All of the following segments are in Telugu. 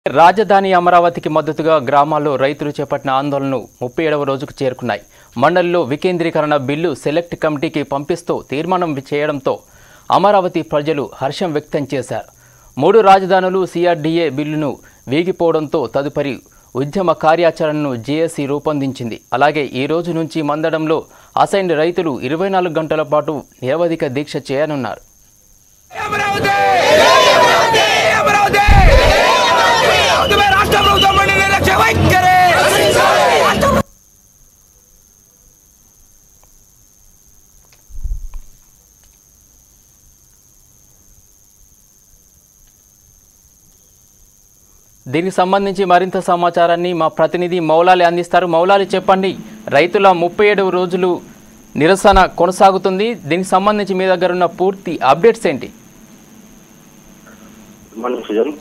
రాజధాని అమరావతికి మద్దతుగా గ్రామాల్లో రైతులు చేపట్టిన ఆందోళనలు ముప్పై ఏడవ రోజుకు చేరుకున్నాయి మండలిలో వికేంద్రీకరణ బిల్లు సెలెక్ట్ కమిటీకి పంపిస్తూ తీర్మానం చేయడంతో అమరావతి ప్రజలు హర్షం వ్యక్తం చేశారు మూడు రాజధానులు సిఆర్డీఏ బిల్లును వీగిపోవడంతో తదుపరి ఉద్యమ కార్యాచరణను జేఏసీ రూపొందించింది అలాగే ఈ రోజు నుంచి మందడంలో అసైన్డ్ రైతులు ఇరవై నాలుగు గంటల పాటు నిరవధిక దీక్ష చేయనున్నారు అమరావతి అమరావతి అందుకే రాష్ట్ర ప్రభుత్వం మండి నిర్లక్ష్య వైఖరి రాష్ట్ర దీనికి సంబంధించి మరింత సమాచారాన్ని మా ప్రతినిధి మౌలాలి అందిస్తారు మౌలాలి చెప్పండి రైతుల ముప్పై ఏడు రోజులు నిరసన కొనసాగుతుంది దీనికి సంబంధించి మీ దగ్గర ఉన్న పూర్తి అప్డేట్స్ ఏంటి మన సుజన్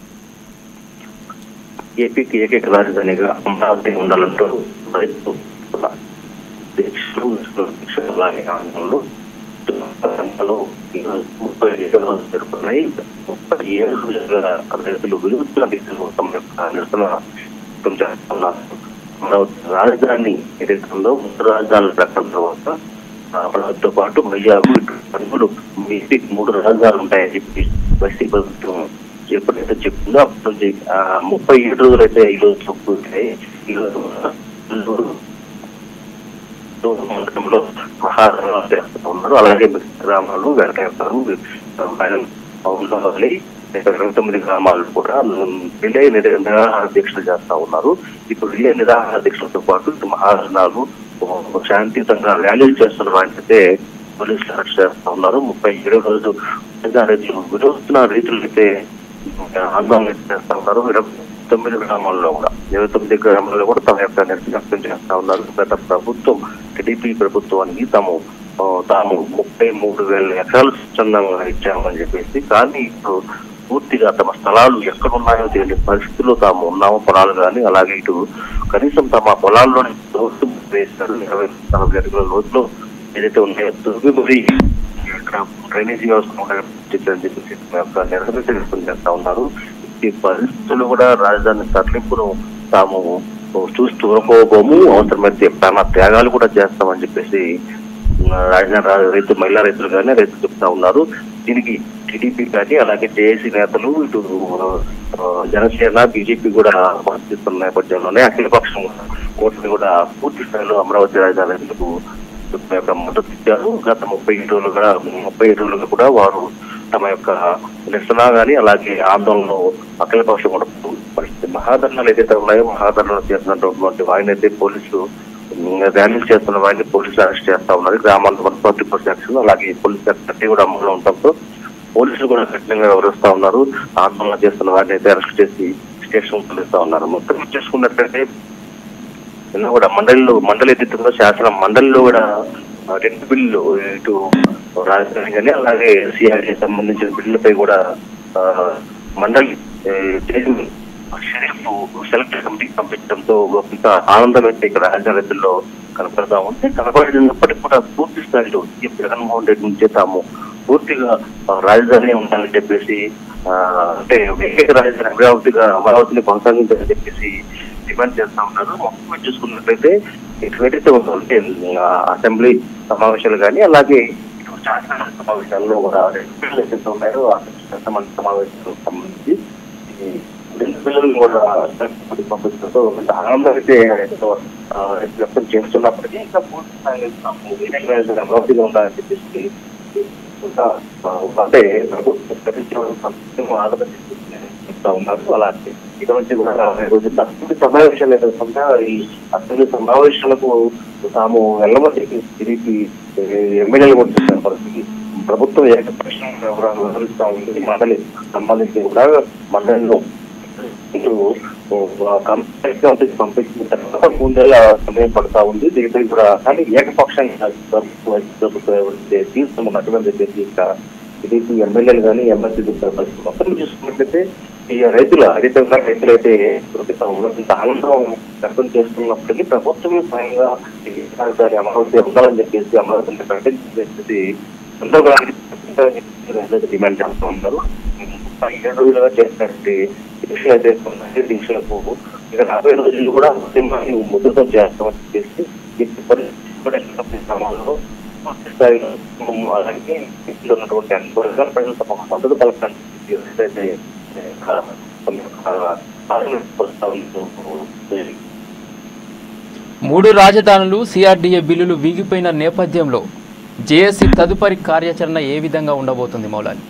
ఏపీకి ఏకైక రాజధానిగా అమరావతి ఉండాలంటూ రైతు దీక్షలు దీక్షలు అలాగే ఆందోళనలు తెలంగాణలో ఈరోజు ముప్పై ఏడు రోజులు జరుపుతున్నాయి ముప్పై ఏడు రోజుల రైతులు విలువల రీతిలో తమ యొక్క నిరసన వ్యక్తం చేస్తున్నారు అమరావతి రాజధాని ఏదైతే ఉందో మూడు రాజధానుల ప్రకటన తర్వాత అమరావతితో పాటు వైజాగ్ ఇటు కర్నూలు ఏపీకి మూడు రాజధానులు ఉంటాయని చెప్పి వైసీపీ ప్రభుత్వం ఎప్పుడైతే చెప్తుందో అప్పటి నుంచి ఆ, ముప్పై ఏడు రోజులు అయితే ఈ రోజు పూర్తయి ఈ రోజు నెల్లూరు మండలంలో మహారాజు చేస్తూ ఉన్నారు అలాగే మిగతా గ్రామాలు వెంకటేశ్వరం పౌండవల్లి ఇరవై తొమ్మిది గ్రామాలు కూడా రిలే నిర- నిరాహార దీక్షలు చేస్తా ఉన్నారు ఇప్పుడు రిలే నిరాహార దీక్షలతో పాటు ఇటు మహారాజనాలు శాంతియుతంగా ర్యాలీలు చేస్తున్న వాటితే పోలీసులు అరెస్ట్ చేస్తా ఉన్నారు ముప్పై ఏడో రోజు నిజా రైతులు విరోధిస్తున్న రైతులు అయితే ఆందోళన చేస్తా ఉన్నారు ఇరవై తొమ్మిది గ్రామాల్లో కూడా ఇరవై తొమ్మిది గ్రామాల్లో కూడా తమ యొక్క నిరసన వ్యక్తం చేస్తా ఉన్నారు గత ప్రభుత్వం టీడీపీ ప్రభుత్వానికి తాము ఆ, తాము ముప్పై మూడు వేల ఎకరాలు స్వచ్ఛందంగా ఇచ్చామని చెప్పేసి కానీ ఇప్పుడు పూర్తిగా తమ స్థలాలు ఎక్కడ ఉన్నాయో తెలియని పరిస్థితుల్లో తాము ఉన్నామో పొలాలు కానీ అలాగే ఇటు కనీసం తమ పొలాల్లోని లోతు వేశారు ఇరవై నలభై అడుగుల లోతులో ఏదైతే ఉన్నాయో తుర్గి మరి ఇక్కడ డ్రైనేజీ వ్యవస్థ ఉండాలని చెప్పేసి తమ యొక్క నిరసన వ్యక్తం చేస్తా ఉన్నారు ఈ పరిస్థితులు కూడా రాజధాని తరలింపును తాము చూస్తూ ఊరుకోబోము అవసరమైతే ప్రాణ త్యాగాలు కూడా చేస్తామని చెప్పేసి ఆ, రాజధాని రా- రైతు మహిళా రైతులు కానీ రైతులు చెప్తా ఉన్నారు దీనికి టీడీపీ కానీ అలాగే జేఏసీ నేతలు ఇటు ఆ, జనసేన బీజేపీ కూడా మద్దతిస్తున్న నేపథ్యంలోనే అఖిలపక్షం కోర్టుని కూడా పూర్తి స్థాయిలో అమరావతి రాజధాని రైతులకు తమ యొక్క మద్దతు ఇచ్చారు గత ముప్పై ఏడు రోజులుగా ముప్పై ఏడు రోజులుగా కూడా వారు తమ యొక్క నిరసన గాని అలాగే ఆందోళనలో అఖిలపక్షం కూడా పరిస్థితి మహాధరణలు ఏదైతే ఉన్నాయో మహాధరణలు చేస్తున్నటువంటి వారిని అయితే పోలీసులు ఉమ్, ర్యాలీలు చేస్తున్న వారిని పోలీసులు అరెస్ట్ చేస్తా ఉన్నారు గ్రామాల్లో వన్ ఫార్టీ ఫోర్ సెక్షన్ అలాగే పోలీస్ సెక్రటరీ కూడా అమల్లో ఉండటంతో పోలీసులు కూడా కఠినంగా వ్యవహరిస్తా ఉన్నారు ఆందోళన చేస్తున్న వారిని అయితే అరెస్ట్ చేసి స్టేషన్ పిలుస్తా ఉన్నారు మొత్తం చూసుకున్నట్లయితే నిన్న కూడా మండలిలో మండలి ఎత్తుతుందో శాసన మండలిలో కూడా ఆ, రెండు బిల్లు ఇటు రాజధాని కానీ అలాగే సిఆర్టీ సంబంధించిన బిల్లుపై కూడా ఆ, మండలి ఏ, చైర్మన్ షరీఫ్ సెలెక్ట్ కమిటీకి పంపించడంతో కొంత ఆనందం అయితే ఇక్కడ రాజధానిలో కనపడతా ఉంది కనపడినప్పటికీ కూడా పూర్తి స్థాయిలో ఈ జగన్మోహన్ రెడ్డి నుంచే తాము పూర్తిగా ఆ, రాజధాని ఉండాలని చెప్పేసి ఆ, అంటే ఏకైక రాజధాని అమరావతిగా అమరావతిని కొనసాగించాలని చెప్పేసి డిమాండ్ చేస్తా ఉన్నారు మొత్తం చూసుకున్నట్లయితే ఇటు ఏదైతే ఉందో అంటే ఆ, అసెంబ్లీ సమావేశాలు కానీ అలాగే ఇటు శాసన సమావేశాల్లో కూడా రెండు బిల్లులు ఏదైతే ఉన్నాయో ఆ శాసనమండలి సమావేశాలకు సంబంధించి ఈ రెండు బిల్లులు కూడా శాసనసభకి పంపించడంతో కొంత ఆనందం అయితే ఎంతో, ఆ, వ్యక్తం చేస్తున్నప్పటికీ ఇంకా పూర్తి స్థాయిలో తాము ఏకైక రాజధాని అమరావతిగా ఉండాలని చెప్పేసి కొంత, ఆ, అంటే ప్రభుత్వం ప్రకటించడం సంస్థను ఆంధ్రప్రదేశ్ చెప్తా ఉన్నారు అలాగే ఇక నుంచి కూడా రోజు అసెంబ్లీ సమావేశాలు ఏదైనా ఈ అసెంబ్లీ సమావేశాలకు తాము వెళ్ళమని చెప్పి తిరిగి ఎమ్మెల్యేలు కూడా చెప్పిన పరిస్థితి ప్రభుత్వం ఏకపక్షంగా వ్యవహరిస్తా ఉంది మండలి సంబంధించి కూడా మండలిలో ఇటు కంపెనీ పంపించిన తర్వాత మూడేళ్ల సమయం పడతా ఉంది దీనికి కూడా కానీ ఏకపక్షంగా ప్రభుత్వం ప్రభుత్వం ఎవరైతే తీసుకున్నట్టుగా చెప్పేసి ఇంకా టీడీపీ ఎమ్మెల్యేలు కానీ ఎమ్మెల్సీ పరిస్థితి మొత్తం చూసుకున్నట్లయితే ఈ రైతుల అధికంగా రైతులైతే ఇంత ఆనందం వ్యక్తం చేస్తున్నప్పటికీ ప్రభుత్వమే స్వయంగా ఈ రాజధాని అమరావతి ఉండాలని చెప్పేసి అమరావతిని ప్రకటించి అందరూ కూడా డిమాండ్ చేస్తూ ఉన్నారు ఏడు రోజులుగా చేసినటువంటి దీక్షలు అయితే ఉన్నాయి దీక్షలకు ఇక రాబోయే రోజులు కూడా ఉద్యమాన్ని ముద్రతో చేస్తామని చెప్పేసి ఈ పరిస్థితి కూడా ఎక్కడ క్రమంలో పూర్తి స్థాయిలో ఉమ్, అలాగే ఇంట్లో ఉన్నటువంటి అన్ని వర్గాల ప్రజలు తమ మద్దతు పలకడానికి ఏదైతే ఆ, కొన్ని, ఆ, ఆలోచన ప్రస్తావనలు మూడు రాజధానులు సిఆర్డీఏ బిల్లులు వీగిపోయిన నేపథ్యంలో జేఏసీ తదుపరి కార్యాచరణ ఏ విధంగా ఉండబోతుంది మౌలాలి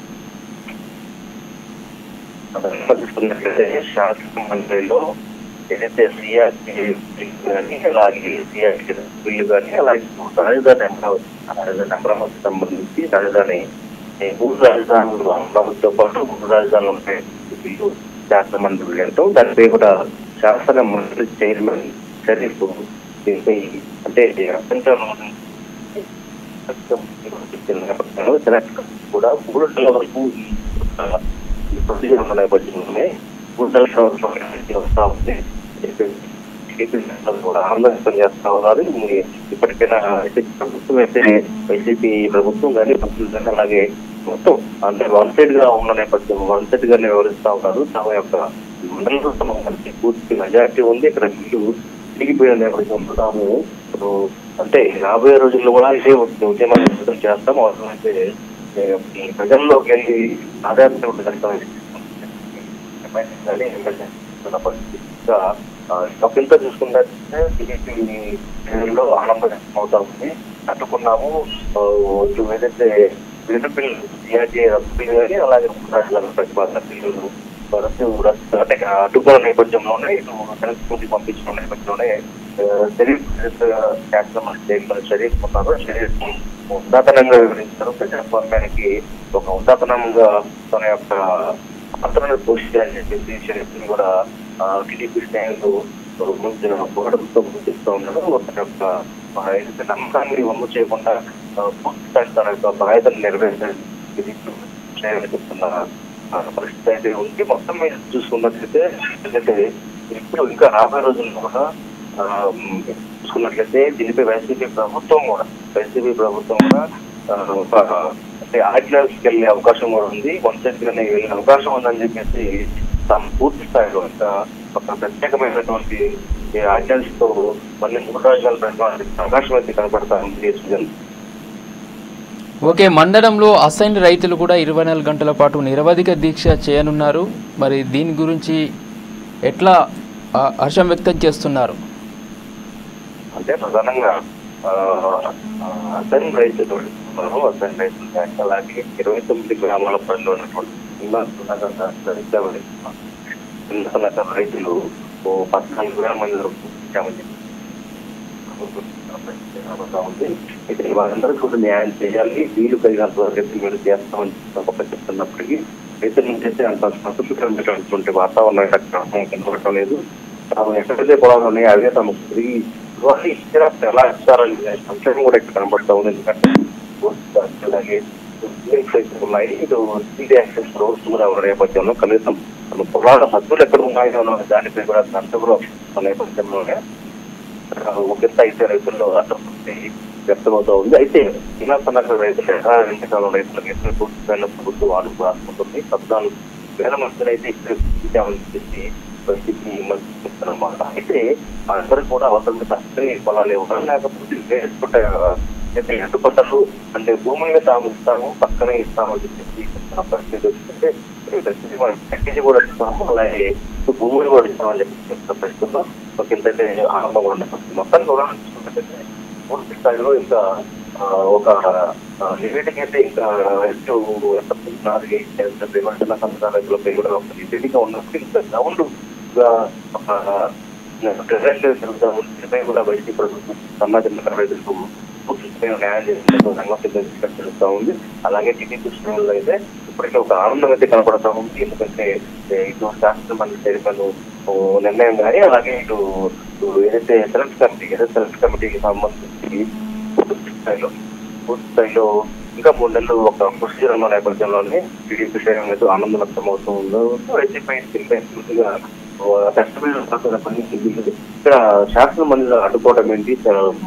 చూసుకున్నట్లయితే శాసన మండలిలో ఏదైతే సిఆర్టీ బిల్లు కానీ అలాగే సిఆర్టీ బిల్లు కానీ అలాగే రాజధాని అమరావతి రాజధాని అమరావతి సంబంధించి రాజధాని ఈ మూడు రాజధానులు అమరావతితో పాటు మూడు రాజధానులు ఉంటాయి ఈ బిల్లు శాసన మండలి అంటూ దానిపై కూడా శాసన మండలి చైర్మన్ షరీఫ్ దీనిపై అంటే అత్యంత కూడా మూడు నెలల వరకు ఈ ప్రొసీజర్ ఉన్న నేపథ్యంలోనే మూడు నెలల సంవత్సరం వస్తా ఉంది ఏపీ నేతలు కూడా ఆందోళన వ్యక్తం చేస్తా ఉన్నారు ఈ ఇప్పటికైనా అయితే ప్రభుత్వం అయితే వైసీపీ ప్రభుత్వం కానీ ప్రభుత్వం కానీ అలాగే మొత్తం అంటే వన్ సైడ్ గా ఉన్న నేపథ్యం వన్ సైడ్ గానే వివరిస్తా ఉన్నారు తమ యొక్క మండలంలో తమ మంచి పూర్తి మెజార్టీ ఉంది ఇక్కడ బిల్లు తిరిగిపోయిన నేపథ్యంలో తాము ఇప్పుడు అంటే రాబోయే రోజుల్లో కూడా ఇదే ఉద్యమాన్ని విస్తృతం చేస్తాం అవసరమైతే ఏ, ఈ ప్రజల్లోకి వెళ్ళి ఆధారిత పరిస్థితిగా తప్పింత చూసుకున్నట్లయితే టీడీపీ ప్రజల్లో ఆనందం అవుతా ఉంది అడ్డుకున్నాము ఆ, ఇటు ఏదైతే బిల్లు బిల్లు సిఆర్టీ రద్దు బిల్లు కానీ అలాగే రాజధాని ప్రతిపాదన బిల్లులు రద్దు రద్దు అంటే అడ్డుకున్న నేపథ్యంలోనే ఇటు సెనెట్ నుంచి పంపించిన నేపథ్యంలోనే ఆ, షరీఫ్ శాసన మంత్రి షరీఫ్ ఉన్నారు షరీఫ్ ఉన్నతనంగా వివరించారు ప్రజాస్వామ్యానికి ఒక ఉన్నతనంగా తన యొక్క పాత్రను పోషించాలని చెప్పేసి షరీఫ్ ని కూడా టీడీపీ శ్రేణులు ముంచిన పోరాటంతో ముందుస్తూ ఉన్నారు తన యొక్క ఆ, ఏదైతే నమ్మకాన్ని వమ్ము చేయకుండా ఆ, పూర్తి స్థాయి తన యొక్క బాధ్యతను నెరవేర్చాలని శ్రేణులు చెప్తున్న ఆ, పరిస్థితి అయితే ఉంది మొత్తం మీద చూసుకున్నట్లయితే ఎందుకంటే ఇప్పుడు ఇంకా రాబోయే రోజుల్లో కూడా ఆ, మ్, చూసుకున్నట్లయితే దీనిపై వైసీపీ ప్రభుత్వం కూడా వైసీపీ ప్రభుత్వం కూడా ఆ, ఒక అంటే ఆర్డినెన్స్ వెళ్ళే అవకాశం కూడా ఉంది వన్ సైడ్ గానే వెళ్ళే అవకాశం ఉందని చెప్పేసి తాము పూర్తి స్థాయిలో ఇంకా ఒక ప్రత్యేకమైనటువంటి ఆర్డినెన్స్ తో మళ్ళీ మూడు రాజ్యాలు పెట్టడానికి అవకాశం అయితే కనపడతా ఉంది ఈ సీజన్ ఓకే మండలంలో అసైన్ రైతులు కూడా ఇరవై నాలుగు గంటల పాటు నిరవధిక దీక్ష చేయనున్నారు మరి దీని గురించి ఎట్లా ఆ, హర్షం వ్యక్తం చేస్తున్నారు అంటే ప్రధానంగా అసైన్ రైతులు ఉన్నారు అసైన్ రైతులు కానీ అలాగే ఇరవై తొమ్మిది గ్రామాల పరిధిలో ఉన్నటువంటి చిన్న రైతులు ఓ పద్నాలుగు వేల మంది వరకు ఇచ్చామని చెప్పి ప్రభుత్వం ఉంది అయితే వాళ్ళందరూ కూడా న్యాయం చేయాలి వీలు కలిగినంత వరకు అయితే వీళ్ళు చేస్తామని చెప్పి చెప్తున్నప్పటికీ రైతుల నుంచి అయితే అంత సంతృప్తికరమైనటువంటి వాతావరణం ఎక్కడ కనబడటం లేదు తాము ఎక్కడైతే పొలాలు ఉన్నాయో అవే తమకు తిరిగి ఇవ్వాలి ఇచ్చిన ఎలా ఇస్తారని సంక్షేమం కూడా ఇక్కడ కనబడతా ఉంది ఎందుకంటే అలాగే క్లినిక్స్ అయితే ఉన్నాయి ఇటు సీడీ యాక్సెస్ రోడ్స్ కూడా ఉన్న నేపథ్యంలో కనీసం తమ పొలాల హద్దులు ఎక్కడ ఉన్నాయో అన్న దానిపై కూడా సంతకులు నేపథ్యంలోనే ఒకంత అయితే రైతుల్లో అసంతృప్తి వ్యక్తమవుతా ఉంది అయితే ఇలా సన్నక రైతులు ఎంతకాలం రైతులకు ఎక్కడ పూర్తి స్థాయిలో ప్రభుత్వం వాడుకు రాసుకుంటుంది పద్నాలుగు వేల మందిని అయితే ఇక్కడ ఇచ్చామని చెప్పి పరిస్థితి అన్నమాట అయితే అందరూ కూడా అవసరం తక్కువ పొలాలు ఇవ్వడం లేకపోతే వేసుకుంటే అయితే ఎట్టుకొట్టలు అంటే భూముల్ని తాము ఇస్తాము పక్కనే ఇస్తామని చెప్పి చెప్తున్న పరిస్థితి వచ్చిందంటే ప్రతిదీ మనం ప్యాకేజీ కూడా ఇస్తాము అలాగే భూములు కూడా ఇస్తామని చెప్పి చెప్తున్న పరిస్థితుల్లో ఒక ఇంతైతే ఆనందంగా ఉండదు మొత్తం కూడా చూసుకున్నట్లయితే పూర్తి స్థాయిలో ఇంకా ఆ, ఒక లిమిట్కి అయితే ఇంకా ಎಷ್ಟು నాలుగు విమర్శన సంస్థలపై కూడా ఒక లిమిట్గా ఉన్నప్పుడు ఇంకా గ్రౌండ్ ప్రజెంట్ కూడా బయటికి ప్రభుత్వం సమాజం రైతులకు పూర్తి స్థాయిలో న్యాయం చేసినట్టు రంగం సిద్ధం తెలుస్తా ఉంది అలాగే టీడీపీ శ్రేణుల్లో అయితే ఇప్పటికే ఒక ఆనందం అయితే కనపడతా ఉంది ఎందుకంటే ఏ, ఇటు శాస్త్ర మండలి చైర్మన్ ఓ నిర్ణయం కానీ అలాగే ఇటు ఇటు ఏదైతే సెలెక్ట్ కమిటీ ఏదైతే సెలెక్ట్ కమిటీకి సంబంధించి పూర్తి స్థాయిలో పూర్తి స్థాయిలో ఇంకా మూడు నెలలు ఒక ప్రొసీజర్ ఉన్న నేపథ్యంలోనే టీడీపీ శ్రేణులు అయితే ఆనందం వ్యక్తం అవుతూ ఉందో వైసీపీ దీనిపై పూర్తిగా ఇక్కడ శాసన మండలి అడ్డుకోవడం ఏంటి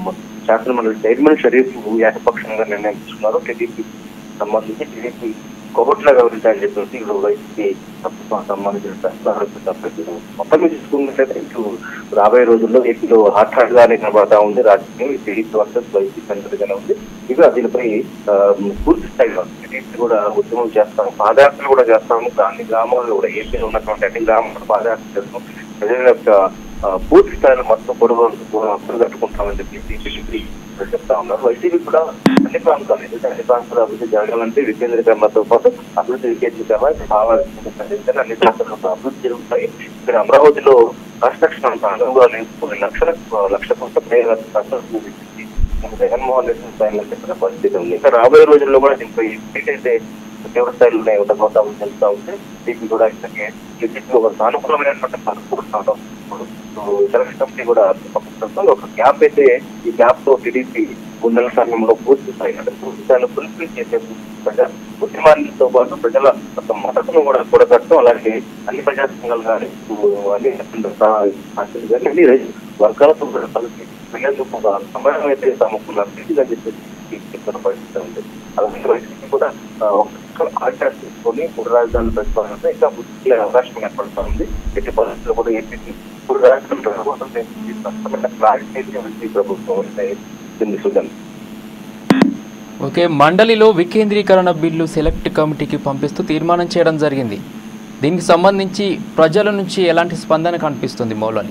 శాసన మండలి చైర్మన్ షరీఫ్ ఏకపక్షంగా నిర్ణయం తీసుకున్నారు టీడీపీ సంబంధించి టీడీపీ కోట్ల వ్యవహరించాలని చెప్పేసి ఇప్పుడు వైసీపీ సంబంధించిన ప్రశ్నలు మొత్తం మీద చూసుకున్నట్లయితే ఇటు రాబోయే రోజుల్లో ఏపీలో హాట్ హాట్ గానే కనబడతా ఉంది రాజకీయం ఈ టీడీపీ వర్సెస్ వైసీపీ అన్నట్టుగానే ఉంది ఇక దీనిపై ఆ, పూర్తి స్థాయిలో టీడీపీ కూడా ఉద్యమం చేస్తాం పాదయాత్రలు కూడా చేస్తాము అన్ని గ్రామాల్లో కూడా ఏపీలో ఉన్నటువంటి అన్ని గ్రామాల్లో పాదయాత్ర చేస్తాం ప్రజల యొక్క ఆ, పూర్తి స్థాయిలో మొత్తం పొడుగు కట్టుకుంటామని చెప్పి టీడీపీ చెప్తా ఉన్నారు వైసీపీ కూడా అన్ని ప్రాంతాలు ఎందుకంటే అన్ని ప్రాంతాలు అభివృద్ధి జరగాలంటే వికేంద్రీకరణతో పాటు అభివృద్ధి వికేంద్రీకరణ కావాల్సింది ఎందుకంటే అన్ని ప్రాంతాల్లో అభివృద్ధి జరుగుతాయి ఇక్కడ అమరావతిలో కన్స్ట్రక్షన్ అంత అనువుగా లేదు కొన్ని లక్షల లక్ష కోట్ల ప్రయోజనాలు కన్స్ట్రక్షన్ చేసింది. జగన్మోహన్ రెడ్డి స్థాయిలో చెప్పిన పరిస్థితి ఉంది ఇంకా రాబోయే రోజుల్లో కూడా దీనిపై ఏంటంటే తీవ్ర స్థాయిలో ఉన్నాయి ఉండబోతా తెలుస్తా ఉంటే దీనికి కూడా ఇక్కడికి టీడీపీ ఒక సానుకూలమైనటువంటి పథకం సెలక్షన్ కమిటీ కూడా పంపించడంతో ఒక గ్యాప్ అయితే ఈ గ్యాప్ తో టీడీపీ ఉన్న సమయంలో పూర్తి స్థాయి అంటే పూర్తి స్థాయిలో ఫుల్ఫిల్ చేసే ప్రజా ఉద్యమాలతో పాటు ప్రజల యొక్క మద్దతును కూడా కూడగట్టడం అలాగే అన్ని ప్రజా సంఘాలు కానీ అన్ని పార్టీలు కానీ అన్ని రైతు వర్గాలతో కూడా కలిసి ప్రజలకు ఒక సమయం అయితే తమకు లబ్ధిగా చెప్పేసి చెప్తున్న పరిస్థితి ఉంది అలాగే వైసీపీ కూడా ఆ, ఒక ఆచారం తీసుకొని మూడు రాజధానులు పెట్టుకోవాలంటే ఇంకా బుద్ధిలే అవకాశం ఏర్పడుతూ ఉంది ఎట్టి పరిస్థితుల్లో కూడా ఏపీకి మూడు రాజధానులు పెట్టుకోవడం స్పష్టమైన క్లారిటీ అయితే వైసీపీ ప్రభుత్వం ఇస్తుంది సుజన్ ఓకే మండలిలో వికేంద్రీకరణ బిల్లు సెలెక్ట్ కమిటీకి పంపిస్తూ తీర్మానం చేయడం జరిగింది దీనికి సంబంధించి ప్రజల నుంచి ఎలాంటి స్పందన కనిపిస్తుంది మౌలాలి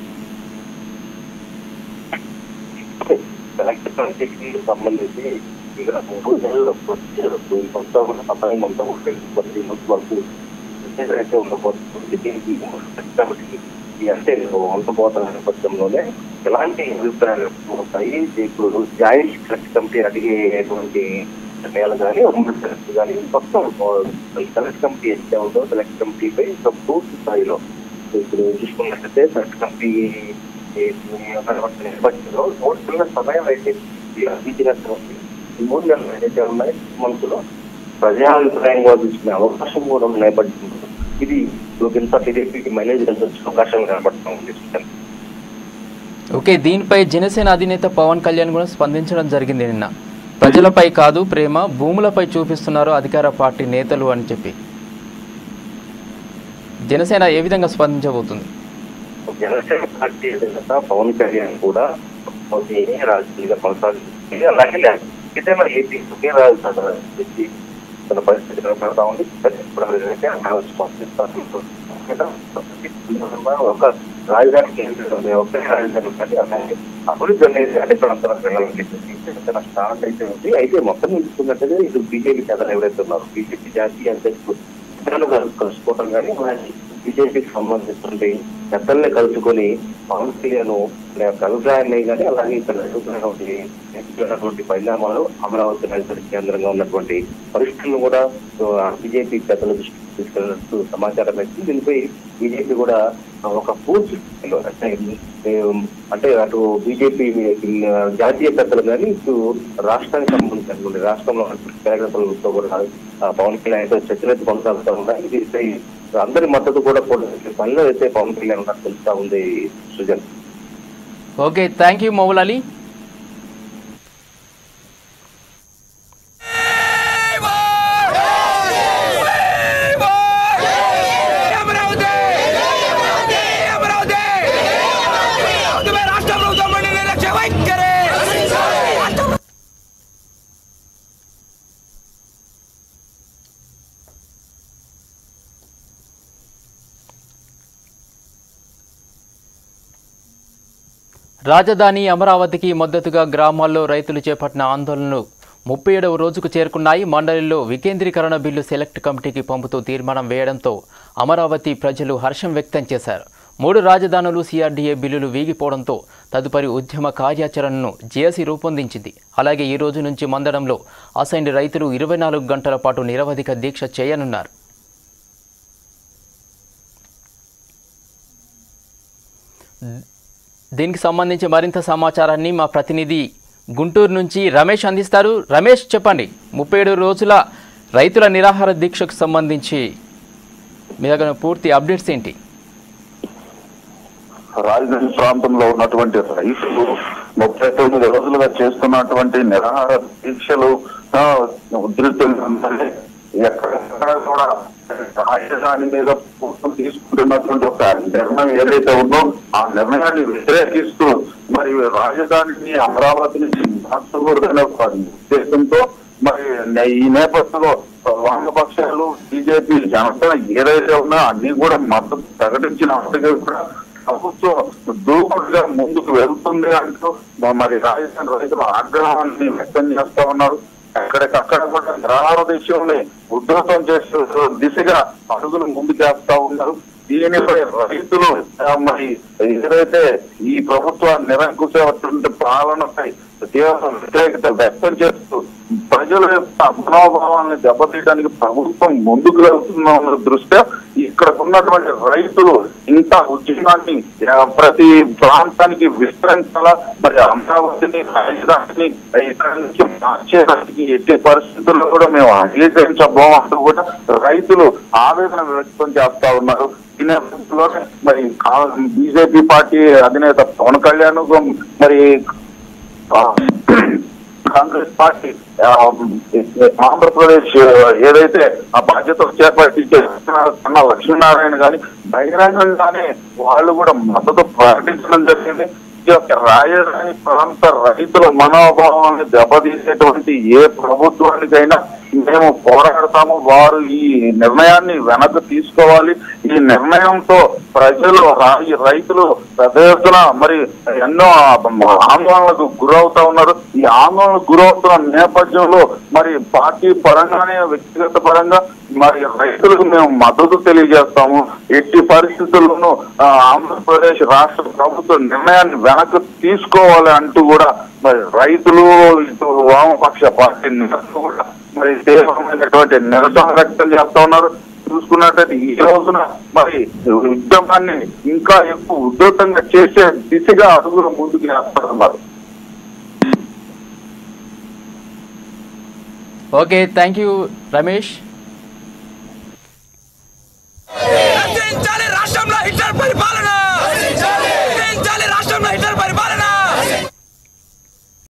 సెలెక్ట్ కమిటీకి సంబంధించి ఇక మూడు నెలల ప్రొసీజర్ మొత్తం కూడా సమయం మొత్తం కూడా కొద్ది మంత్స్ వరకు ప్రొసీజర్ అయితే ఉండబోతుంది దీనికి సెలెక్ట్ కమిటీకి ఈ అంటే ఉండబోతున్న నేపథ్యంలోనే ఎలాంటి అభిప్రాయాలు ఉంటాయి ఇప్పుడు జాయింట్ సెలెక్ట్ కమిటీ అడిగేటువంటి నిర్ణయాలు కానీ ఉమ్మడి సెలెక్ట్ కానీ మొత్తం ఈ సెలెక్ట్ కమిటీ ఏదైతే ఉందో సెలెక్ట్ కమిటీపై ఒక పూర్తి స్థాయిలో ఇప్పుడు చూసుకున్నట్లయితే సెలెక్ట్ కమిటీ ఈ నేపథ్యంలో మూడు నెలల సమయం అయితే ఇచ్చినటువంటి ఈ మూడు నెలలు ఏదైతే ఉన్నాయి మనసులో ప్రజాభిప్రాయంగా తీసుకునే అవకాశం కూడా ఉన్న నేపథ్యంలో ఇది ఇంత టీడీపీకి మైలేజ్ వచ్చే అవకాశం కనబడతా ఉంది ఓకే దీనిపై జనసేన అధినేత పవన్ కళ్యాణ్ కూడా స్పందించడం జరిగింది నిన్న ప్రజలపై కాదు ప్రేమ భూములపై చూపిస్తున్నారు అధికార పార్టీ నేతలు అని చెప్పి జనసేన ఏ విధంగా స్పందించబోతుంది జనసేన పార్టీ అధినేత పవన్ కళ్యాణ్ కూడా మోదీ రాజకీయంగా కొనసాగిస్తుంది అలాగే లేదు. ఏదైనా ఏపీ ఒకే రాజధాని తన పరిస్థితి కనపడతా ఉంది ఇప్పుడు ఏదైతే ఆయన స్పందిస్తారు ఒక రాజధాని కేంద్రం ఒకే రాజధాని కానీ అలాగే అభివృద్ధి అనేది అన్ని ప్రాంతాలకు వెళ్ళాలని చెప్పేసి తన స్టార్ట్ అయితే ఉంది అయితే మొత్తం చూసుకున్నట్లయితే ఇది బీజేపీ నేతలు ఎవరైతే ఉన్నారు బీజేపీ జాతీయ అధ్యక్షుడు ఇతరులు కలు- కలుసుకోవడం కానీ అలాగే బీజేపీకి సంబంధించినటువంటి పెద్దల్ని కలుసుకొని పవన్ కళ్యాణ్ అనే యొక్క అభిప్రాయాన్ని కానీ అలాగే ఇక్కడ జరుగుతున్నటువంటి జరుగుతున్నటువంటి పరిణామాలు అమరావతి రాజధాని కేంద్రంగా ఉన్నటువంటి పరిస్థితులను కూడా బీజేపీ పెద్దల దృష్టికి తీసుకెళ్ళినట్టు సమాచారం వచ్చింది దీనిపై బీజేపీ కూడా ఒక పూర్తి స్థాయిలో అంటే ఏం, అంటే అటు బీజేపీ జాతీయ పెద్దలు కానీ ఇటు రాష్ట్రానికి సంబంధించినటువంటి రాష్ట్రంలో కార్యకర్తలతో కూడా ఆ, పవన్ కళ్యాణ్ తో చర్చలు కొనసాగుతూ ఉన్నాయి దీనిపై అందరి మద్దతు కూడా కూడా పనిలో అయితే పవన్ కళ్యాణ్ ఉన్నట్టు తెలుస్తా ఉంది Srujan okay thank you Moulali Amaravati Amaravati రాష్ట్ర ప్రభుత్వం మండి నిర్లక్ష్య వైఖరి రాజధాని అమరావతికి మద్దతుగా గ్రామాల్లో రైతులు చేపట్టిన ఆందోళనలు ముప్పై ఏడవ రోజుకు చేరుకున్నాయి మండలిలో వికేంద్రీకరణ బిల్లు సెలెక్ట్ కమిటీకి పంపుతూ తీర్మానం వేయడంతో అమరావతి ప్రజలు హర్షం వ్యక్తం చేశారు మూడు రాజధానులు సిఆర్డీఏ బిల్లులు వీగిపోవడంతో తదుపరి ఉద్యమ కార్యాచరణను జేఏసీ రూపొందించింది అలాగే ఈ రోజు నుంచి మందడంలో అసైన్డ్ రైతులు ఇరవై నాలుగు గంటల పాటు నిరవధిక దీక్ష చేయనున్నారు దీనికి సంబంధించి మరింత సమాచారాన్ని మా ప్రతినిధి గుంటూరు నుంచి రమేష్ అందిస్తారు రమేష్ చెప్పండి ముప్పై ఏడు రోజుల రైతుల నిరాహార దీక్షకు సంబంధించి మీ దగ్గర పూర్తి అప్డేట్స్ ఏంటి రాజధాని ప్రాంతంలో ఉన్నటువంటి రైతులు ముప్పై తొమ్మిది రోజులుగా చేస్తున్నటువంటి నిరాహార దీక్షలు ఆ, ఉధృతంగా ఉన్నాయి. ఎక్కడ కూడా రాజధాని మీద ప్రభుత్వం తీసుకుంటున్నటువంటి ఒక నిర్ణయం ఏదైతే ఉందో ఆ నిర్ణయాన్ని వ్యతిరేకిస్తూ మరి రాజధానిని అమరావతిని మార్చకూడదనే ఒక ఉద్దేశంతో మరి నే- ఈ నేపథ్యంలో వామపక్షాలు బీజేపీ జనసేన ఏదైతే ఉన్నా అన్ని కూడా మద్దతు ప్రకటించినప్పటికీ కూడా ప్రభుత్వం దూకుడుగా ముందుకు వెళ్తుంది అంటూ మరి రాజధాని రైతుల ఆగ్రహాన్ని వ్యక్తం చేస్తా ఉన్నారు ఎక్కడికక్కడ కూడా నిరాహార దేశంలో ఉద్ధృతం చేసే దిశగా అడుగులు ముందుకేస్తా ఉన్నారు దీనిపై రైతులు ఆ, మరి ఏదైతే ఈ ప్రభుత్వ నిరంకుశటువంటి పాలనపై తీవ్ర వ్యతిరేకత వ్యక్తం చేస్తూ ప్రజల యొక్క మనోభావాన్ని దెబ్బతీయడానికి ప్రభుత్వం ముందుకు వెళ్తున్న దృష్ట్యా ఇక్కడ ఉన్నటువంటి రైతులు ఇంకా ఉద్యమాన్ని ఆ, ప్రతి ప్రాంతానికి విస్తరించాలా మరి అమరావతిని రాజధానిని ఇక్కడి నుంచి మార్చేదానికి ఎట్టి పరిస్థితుల్లో కూడా మేము అంగీకరించబోమంటూ కూడా రైతులు ఆవేదన వ్యక్తం చేస్తా ఉన్నారు ఈ నేపథ్యంలోనే మరి బీజేపీ పార్టీ అధినేత పవన్ కళ్యాణ్ మరి ఆ, కాంగ్రెస్ పార్టీ ఆ, ఆంధ్రప్రదేశ్ ఏదైతే ఆ బాధ్యత చేపట్టి కన్నా లక్ష్మీనారాయణ గాని బహిరంగంగానే వాళ్ళు కూడా మద్దతు ప్రకటించడం జరిగింది ఈ యొక్క రాజధాని ప్రాంత రైతుల మనోభావాన్ని దెబ్బతీసేటువంటి ఏ ప్రభుత్వానికైనా మేము పోరాడతాము వారు ఈ నిర్ణయాన్ని వెనక్కి తీసుకోవాలి ఈ నిర్ణయంతో ప్రజలు రా- ఈ రైతులు పెద్ద ఎత్తున మరి ఎన్నో ఆందోళనలకు గురవుతా ఉన్నారు ఈ ఆందోళనకు గురవుతున్న నేపథ్యంలో మరి పార్టీ పరంగానే వ్యక్తిగత పరంగా మరి రైతులకు మేము మద్దతు తెలియజేస్తాము ఎట్టి పరిస్థితుల్లోనూ ఆ, ఆంధ్రప్రదేశ్ రాష్ట్ర ప్రభుత్వ నిర్ణయాన్ని వెనక్కి తీసుకోవాలి అంటూ కూడా మరి రైతులు ఇటు వామపక్ష పార్టీ నేతలు కూడా మరి తీవ్రమైనటువంటి నిరసన వ్యక్తం చేస్తా ఉన్నారు చూసుకున్నట్టయితే ఈ రోజున మరి ఉద్యమాన్ని ఇంకా ఎక్కువ ఉధృతంగా చేసే దిశగా అడుగులు ముందుకు వేస్తున్నారు ఓకే థ్యాంక్ యూ రమేష్ రక్షించాలి రాష్ట్రంలో హిట్లర్ పరిపాలన